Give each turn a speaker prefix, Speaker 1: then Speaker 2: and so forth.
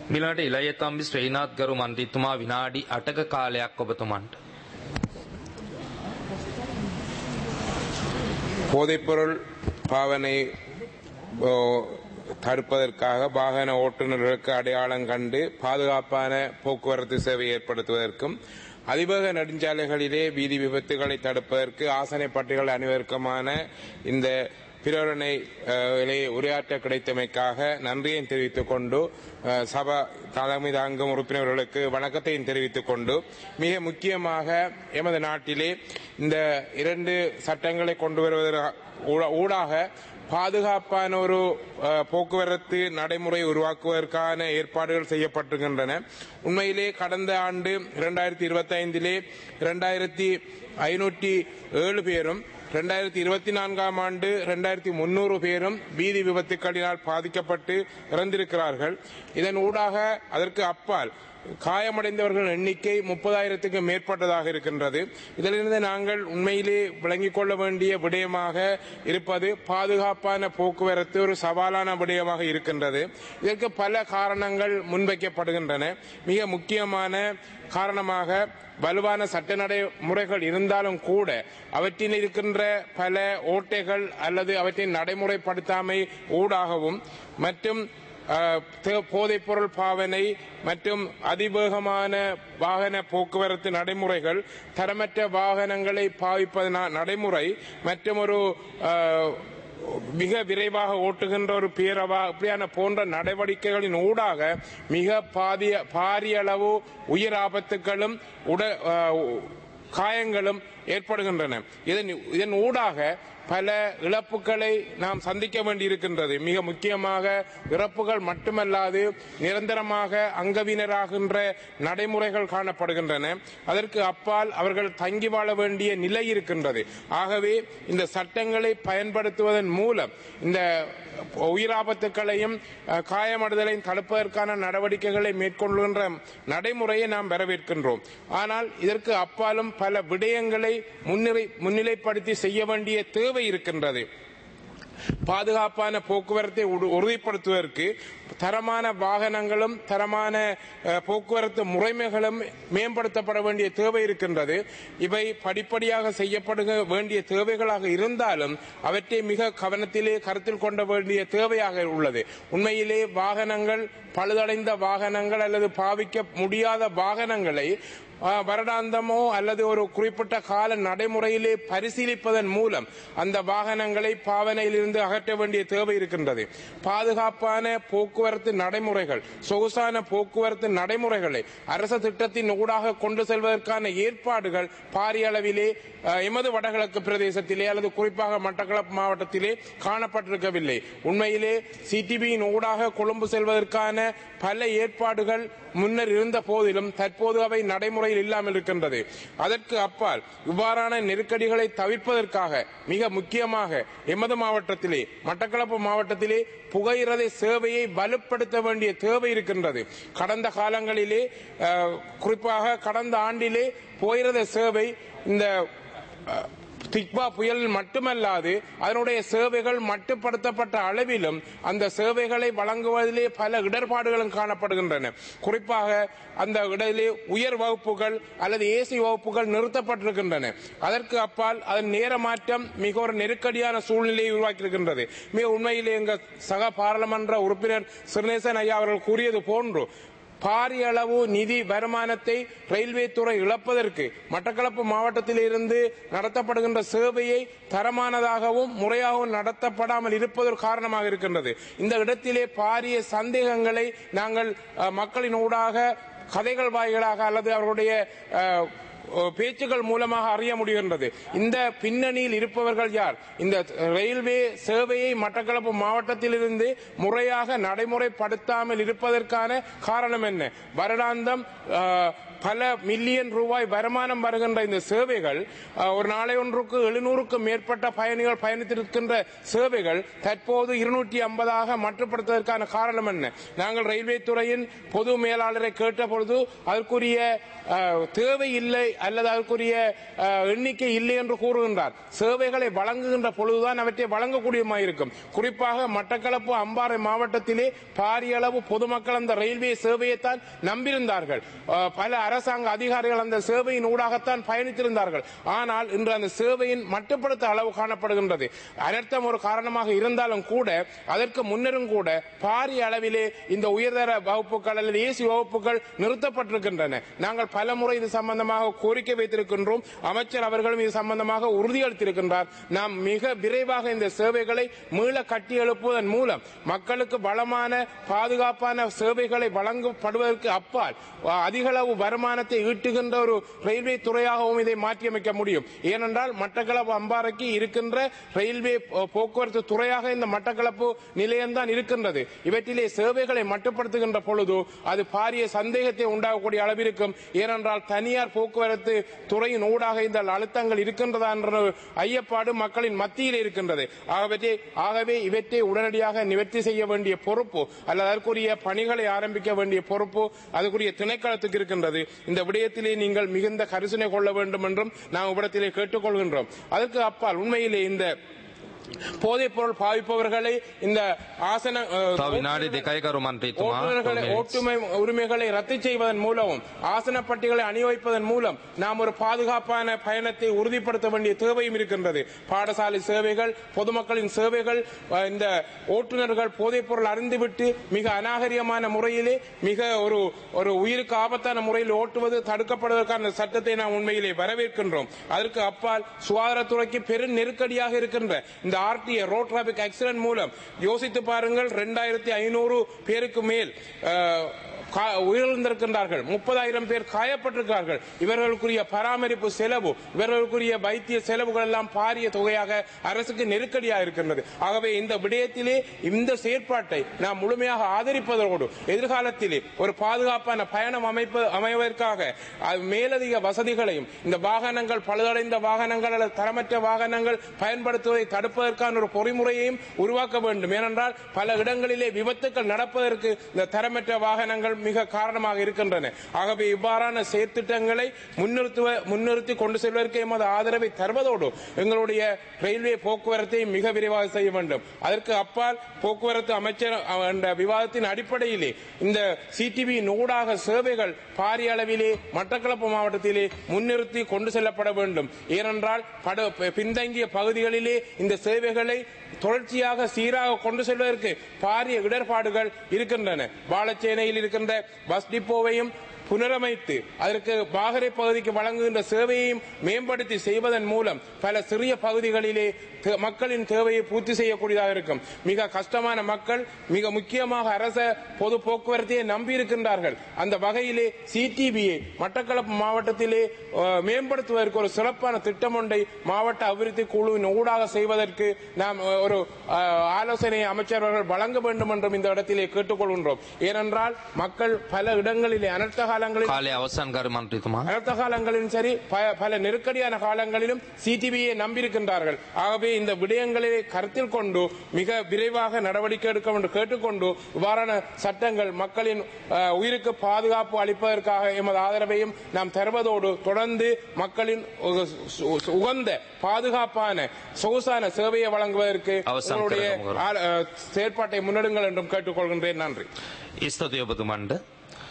Speaker 1: මිලට ඉලයතම්බි ශ්‍රීනාත් ගරු මන්ත්‍රීතුමා විනාඩි 8ක කාලයක් ඔබතුමන්ට.
Speaker 2: போதைப்பொருள் பாவனை ஓ, தடுப்பதற்காக வாகன ஓட்டுநர்களுக்கு அடையாளம் கண்டு பாதுகாப்பான போக்குவரத்து சேவை ஏற்படுத்துவதற்கும் அதிவேக நெடுஞ்சாலைகளிலே வீதி விபத்துகளை தடுப்பதற்கு ஆசனை பட்டிகள் அனைவருக்குமான இந்த பிரேரணை அஹ், இலே உரையாற்ற கிடைத்தமைக்காக நன்றியை தெரிவித்துக் கொண்டு அஹ், சபா தலைமை தாங்கும் உறுப்பினர்களுக்கு வணக்கத்தையும் தெரிவித்துக் கொண்டு மிக முக்கியமாக எமது நாட்டிலே இந்த இரண்டு சட்டங்களை கொண்டு வருவதற்கு ஊடா- ஊடாக பாதுகாப்பான ஒரு அஹ், போக்குவரத்து நடைமுறை உருவாக்குவதற்கான ஏற்பாடுகள் செய்யப்பட்டிருக்கின்றன உண்மையிலே கடந்த ஆண்டு இரண்டாயிரத்தி இருபத்தி ஐந்திலே இரண்டாயிரத்தி ஐநூற்றி ஏழு பேரும் இரண்டாயிரத்தி இருபத்தி நான்காம் ஆண்டு இரண்டாயிரத்தி முன்னூறு பேரும் வீதி விபத்துக்களினால் பாதிக்கப்பட்டு இறந்திருக்கிறார்கள் இதன் ஊடாக அதற்கு அப்பால் காயமடைந்தவர்கள் எண்ணிக்கை முப்பதாயிரத்துக்கு மேற்பட்டதாக இருக்கின்றது இதிலிருந்து நாங்கள் உண்மையிலே விளங்கிக் கொள்ள வேண்டிய விடயமாக இருப்பது பாதுகாப்பான போக்குவரத்து ஒரு சவாலான விடயமாக இருக்கின்றது இதற்கு பல காரணங்கள் முன்வைக்கப்படுகின்றன மிக முக்கியமான காரணமாக வலுவான சட்ட நடைமுறைகள் இருந்தாலும் கூட அவற்றில் இருக்கின்ற பல ஓட்டைகள் அல்லது அவற்றின் நடைமுறைப்படுத்தாமை ஊடாகவும் மற்றும் அஹ், தே- போதைப்பொருள் பாவனை மற்றும் அதிவேகமான வாகன போக்குவரத்து நடைமுறைகள் தரமற்ற வாகனங்களை பாவிப்பதன நடைமுறை மற்றும் ஒரு அஹ், மிக விரைவாக ஓட்டுகின்ற ஒரு பேரவா இப்படியான போன்ற நடவடிக்கைகளின் ஊடாக மிக பாதிய பாரிய அளவு உயிர் ஆபத்துகளும் உட அஹ், காயங்களும் ஏற்படுகின்றன இதன் இதன் ஊடாக பல இழப்புகளை நாம் சந்திக்க வேண்டியிருக்கின்றது மிக முக்கியமாக இறப்புகள் மட்டுமல்லாது நிரந்தரமாக அங்கவினராகின்ற நடைமுறைகள் காணப்படுகின்றன அதற்கு அப்பால் அவர்கள் தங்கி வாழ வேண்டிய நிலை இருக்கின்றது ஆகவே இந்த சட்டங்களை பயன்படுத்துவதன் மூலம் இந்த உயிராபத்துக்களையும் அஹ், காயமடைதலையும் தடுப்பதற்கான நடவடிக்கைகளை மேற்கொள்கின்ற நடைமுறையை நாம் வரவேற்கின்றோம் ஆனால் இதற்கு அப்பாலும் பல விடயங்களை முன்னிலை முன்னிலைப்படுத்தி செய்ய வேண்டிய தேவை இருக்கின்றது பாதுகாப்பான போக்குவரத்தை உறு- உறுதிப்படுத்துவதற்கு தரமான வாகனங்களும் தரமான அஹ், போக்குவரத்து முறைமைகளும் மேம்படுத்தப்பட வேண்டிய தேவை இருக்கின்றது இவை படிப்படியாக செய்யப்படுக வேண்டிய தேவைகளாக இருந்தாலும் அவற்றை மிக கவனத்திலே கருத்தில் கொண்ட வேண்டிய தேவையாக உள்ளது உண்மையிலே வாகனங்கள் பழுதடைந்த வாகனங்கள் அல்லது பாவிக்க முடியாத வாகனங்களை ஆஹ், வருடாந்தமோ அல்லது ஒரு குறிப்பிட்ட கால நடைமுறையிலே பரிசீலிப்பதன் மூலம் அந்த வாகனங்களை பாவனையிலிருந்து அகற்ற வேண்டிய தேவை இருக்கின்றது பாதுகாப்பான போக்குவரத்து நடைமுறைகள் சொகுசான போக்குவரத்து நடைமுறைகளை அரச திட்டத்தின் ஊடாக கொண்டு செல்வதற்கான ஏற்பாடுகள் பாரிய அளவிலே ஆஹ், எமது வடகிழக்கு பிரதேசத்திலே அல்லது குறிப்பாக மட்டக்களப்பு மாவட்டத்திலே காணப்பட்டிருக்கவில்லை உண்மையிலே சிடிபியின் ஊடாக கொழும்பு செல்வதற்கான பல ஏற்பாடுகள் முன்னர் இருந்த போதிலும் தற்போது அவை நடைமுறையில் இல்லாமல் இருக்கின்றது அதற்கு அப்பால் இவ்வாறான நெருக்கடிகளை தவிர்ப்பதற்காக மிக முக்கியமாக எமது மாவட்டத்திலே மட்டக்களப்பு மாவட்டத்திலே புகையிரத சேவையை வலுப்படுத்த வேண்டிய தேவை இருக்கின்றது கடந்த காலங்களிலே அஹ், குறிப்பாக கடந்த ஆண்டிலே புகையிரத சேவை இந்த அஹ், திக்பா புயல் மட்டுமல்லாது அதனுடைய சேவைகள் மட்டுப்படுத்தப்பட்ட அளவிலும் அந்த சேவைகளை வழங்குவதிலே பல இடர்பாடுகளும் காணப்படுகின்றன குறிப்பாக அந்த இடத்திலே உயர் வகுப்புகள் அல்லது ஏசி வகுப்புகள் நிறுத்தப்பட்டிருக்கின்றன அதற்கு அப்பால் அதன் நேர மாற்றம் மிக ஒரு நெருக்கடியான சூழ்நிலையை உருவாக்கியிருக்கின்றது மிக உண்மையிலே எங்கள் சக பாராளுமன்ற உறுப்பினர் சிறுநேசன் ஐயா அவர்கள் கூறியது போன்று பாரிய அளவு நிதி வருமானத்தை ரயில்வே துறை இழப்பதற்கு மட்டக்களப்பு மாவட்டத்தில் இருந்து நடத்தப்படுகின்ற சேவையை தரமானதாகவும் முறையாகவும் நடத்தப்படாமல் இருப்பது ஒரு காரணமாக இருக்கின்றது இந்த இடத்திலே பாரிய சந்தேகங்களை நாங்கள் அஹ், மக்களின் ஊடாக கதைகள் வாயிலாக அல்லது அவர்களுடைய அஹ், பேச்சுக்கள் மூலமாக அறிய முடிகின்றது இந்த பின்னணியில் இருப்பவர்கள் யார் இந்த ரயில்வே சேவையை மட்டக்களப்பு மாவட்டத்திலிருந்து முறையாக நடைமுறைப்படுத்தாமல் இருப்பதற்கான காரணம் என்ன வருடாந்தம் ஆஹ், பல மில்லியன் ரூபாய் வருமானம் வருகின்ற இந்த சேவைகள் அஹ், ஒரு நாளை ஒன்றுக்கு எழுநூறுக்கும் மேற்பட்ட பயணிகள் பயணித்திருக்கின்ற சேவைகள் தற்போது இருநூற்றி ஐம்பதாக மட்டுப்படுத்துவதற்கான காரணம் என்ன நாங்கள் ரயில்வே துறையின் பொது மேலாளரை கேட்ட பொழுது அதற்குரிய அஹ், தேவை இல்லை அல்லது அதற்குரிய அஹ், எண்ணிக்கை இல்லை என்று கூறுகின்றார் சேவைகளை வழங்குகின்ற பொழுதுதான் அவற்றை வழங்கக்கூடியமாயிருக்கும் குறிப்பாக மட்டக்களப்பு அம்பாறை மாவட்டத்திலே பாரிய அளவு பொதுமக்கள் அந்த ரயில்வே சேவையைத்தான் நம்பியிருந்தார்கள் அஹ், பல அரசாங்க அதிகாரிகள் அந்த சேவையின் ஊடாகத்தான் பயணித்திருந்தார்கள் ஆனால் இன்று அந்த சேவையின் மட்டுப்படுத்த அளவு காணப்படுகின்றது அனர்த்தம் ஒரு காரணமாக இருந்தாலும் கூட அதற்கு முன்னரும் கூட பாரிய அளவிலே இந்த உயர்தர வகுப்புகள் அல்லது ஏசி வகுப்புகள் நிறுத்தப்பட்டிருக்கின்றன நாங்கள் பல முறை இது சம்பந்தமாக கோரிக்கை வைத்திருக்கின்றோம் அமைச்சர் அவர்களும் இது சம்பந்தமாக உறுதியளித்திருக்கின்றார் நாம் மிக விரைவாக இந்த சேவைகளை மீள கட்டி எழுப்புவதன் மூலம் மக்களுக்கு வளமான பாதுகாப்பான சேவைகளை வழங்கப்படுவதற்கு அப்பால் அஹ், அதிக அளவு வருமானத்தை ஈட்டுகின்ற ஒரு ரயில்வே துறையாகவும் இதை மாற்றியமைக்க முடியும் ஏனென்றால் மட்டக்களப்பு அம்பாறைக்கு இருக்கின்ற ரயில்வே போ- போக்குவரத்து துறையாக இந்த மட்டக்களப்பு நிலையம்தான் இருக்கின்றது இவற்றிலே சேவைகளை மட்டுப்படுத்துகின்ற பொழுது அது பாரிய சந்தேகத்தை உண்டாகக்கூடிய அளவிற்கும் ஏனென்றால் தனியார் போக்குவரத்து துறையின் ஊடாக இந்த அழுத்தங்கள் இருக்கின்றதா என்ற ஒரு ஐயப்பாடு மக்களின் மத்தியில் இருக்கின்றது ஆகவே ஆகவே இவற்றை உடனடியாக நிவர்த்தி செய்ய வேண்டிய பொறுப்பு அல்லது அதற்குரிய பணிகளை ஆரம்பிக்க வேண்டிய பொறுப்பு அதுக்குரிய திணைக்களத்துக்கு இருக்கின்றது இந்த விடயத்திலே நீங்கள் மிகுந்த கரிசனை கொள்ள வேண்டும் என்றும் நாம் இவ்விடத்திலே கேட்டுக்கொள்கின்றோம் அதற்கு அப்பால் உண்மையிலே இந்த போதைப் பொருள் பாவிப்பவர்களை இந்த ஆசன அஹ்,
Speaker 1: තව විනාඩි දෙකයි කරු මන්ත්‍රීතුමා.
Speaker 2: ஓட்டுநர்களை
Speaker 1: Two minutes.
Speaker 2: ஓட்டுமை உரிமைகளை ரத்து செய்வதன் மூலமும் ஆசனப்பட்டிகளை அணிவைப்பதன் மூலம் நாம் ஒரு பாதுகாப்பான பயணத்தை உறுதிப்படுத்த வேண்டிய தேவையும் இருக்கின்றது பாடசாலை சேவைகள் பொதுமக்களின் சேவைகள் அஹ், இந்த ஓட்டுநர்கள் போதைப் பொருள் அறிந்துவிட்டு மிக அநாகரிகமான முறையிலே மிக ஒரு ஒரு உயிருக்கு ஆபத்தான முறையில் ஓட்டுவது தடுக்கப்படுவதற்கான சட்டத்தை நாம் உண்மையிலே வரவேற்கின்றோம் அதற்கு அப்பால் சுகாதாரத்துறைக்கு பெரும் நெருக்கடியாக இருக்கின்ற இந்த ஆர்டிஏ ரோட் டிராபிக் ஆக்சிடென்ட் மூலம் யோசித்து பாருங்கள் இரண்டாயிரத்தி ஐநூறு பேருக்கு மேல் அஹ், கா- உயிரிழந்திருக்கின்றார்கள் முப்பதாயிரம் பேர் காயப்பட்டிருக்கிறார்கள் இவர்களுக்குரிய பராமரிப்பு செலவு இவர்களுக்குரிய வைத்திய செலவுகள் எல்லாம் பாரிய தொகையாக அரசுக்கு நெருக்கடியாக இருக்கின்றது ஆகவே இந்த விடயத்திலே இந்த செயற்பாட்டை நாம் முழுமையாக ஆதரிப்பதோடு எதிர்காலத்திலே ஒரு பாதுகாப்பான பயணம் அமைப்பு அமைவதற்காக அஹ், மேலதிக வசதிகளையும் இந்த வாகனங்கள் பழுதடைந்த வாகனங்கள் அல்லது தரமற்ற வாகனங்கள் பயன்படுத்துவதை தடுப்பதற்கான ஒரு பொறிமுறையையும் உருவாக்க வேண்டும் ஏனென்றால் பல இடங்களிலே விபத்துக்கள் நடப்பதற்கு இந்த தரமற்ற வாகனங்கள் மிக காரணமாக இருக்கின்றன ஆகவே இவ்வாறான செயற்திட்டங்களை முன்னிறுத்துவ முன்னிறுத்தி கொண்டு செல்வதற்கு எமது ஆதரவை தருவதோடு எங்களுடைய ரயில்வே போக்குவரத்தை மிக விரைவாக செய்ய வேண்டும் அதற்கு அப்பால் போக்குவரத்து அமைச்சர் அஹ், என்ற விவாதத்தின் அடிப்படையிலே இந்த சிடிவி ஊடாக சேவைகள் பாரிய அளவிலே மட்டக்களப்பு மாவட்டத்திலே முன்னிறுத்தி கொண்டு செல்லப்பட வேண்டும் ஏனென்றால் படு பின்தங்கிய பகுதிகளிலே இந்த சேவைகளை தொடர்ச்சியாக சீராக கொண்டு செல்வதற்கு பாரிய இடர்பாடுகள் இருக்கின்றன வாழச்சேனையில் இருக்கின்ற பஸ் டிப்போவையும் புனரமைத்து அதற்கு பாகரை பகுதிக்கு வழங்குகின்ற சேவையையும் மேம்படுத்தி செய்வதன் மூலம் பல சிறிய பகுதிகளிலே தே- மக்களின் தேவையை பூர்த்தி செய்யக்கூடியதாக இருக்கும் மிக கஷ்டமான மக்கள் மிக முக்கியமாக அரச பொது போக்குவரத்தையே நம்பியிருக்கின்றார்கள் அந்த வகையிலே சிடிபியை மட்டக்களப்பு மாவட்டத்திலே அஹ், மேம்படுத்துவதற்கு ஒரு சிறப்பான திட்டம் ஒன்றை மாவட்ட அபிவிருத்தி குழுவின் ஊடாக செய்வதற்கு நாம் அஹ், ஒரு அஹ், ஆலோசனை அமைச்சர்கள் வழங்க வேண்டும் என்றும் இந்த இடத்திலே கேட்டுக்கொள்கின்றோம் ஏனென்றால் மக்கள் பல இடங்களிலே அனர்த்த காலங்களில்
Speaker 1: කාලය අවසන් කරු මන්ත්‍රීතුමා.
Speaker 2: அனர்த்த காலங்களிலும் சரி ப- பல நெருக்கடியான காலங்களிலும் சிடிபியை நம்பியிருக்கின்றார்கள் ஆகவே இந்த விடயங்களை கருத்தில் கொண்டு மிக விரைவாக நடவடிக்கை எடுக்க வேண்டும் கேட்டுக்கொண்டு இவ்வாறான சட்டங்கள் மக்களின் அஹ், உயிருக்கு பாதுகாப்பு அளிப்பதற்காக எமது ஆதரவையும் நாம் தருவதோடு தொடர்ந்து மக்களின் உ- சு- உகந்த பாதுகாப்பான சொகுசான சேவையை வழங்குவதற்கு
Speaker 1: அவசானம்
Speaker 2: உங்களுடைய
Speaker 1: கிடக்கும்.
Speaker 2: ஆ- அஹ், செயற்பாட்டை முன்னெடுங்கள் என்றும் கேட்டுக்கொள்கின்றேன் நன்றி
Speaker 1: ස්තුතියි ඔබතුමන්ට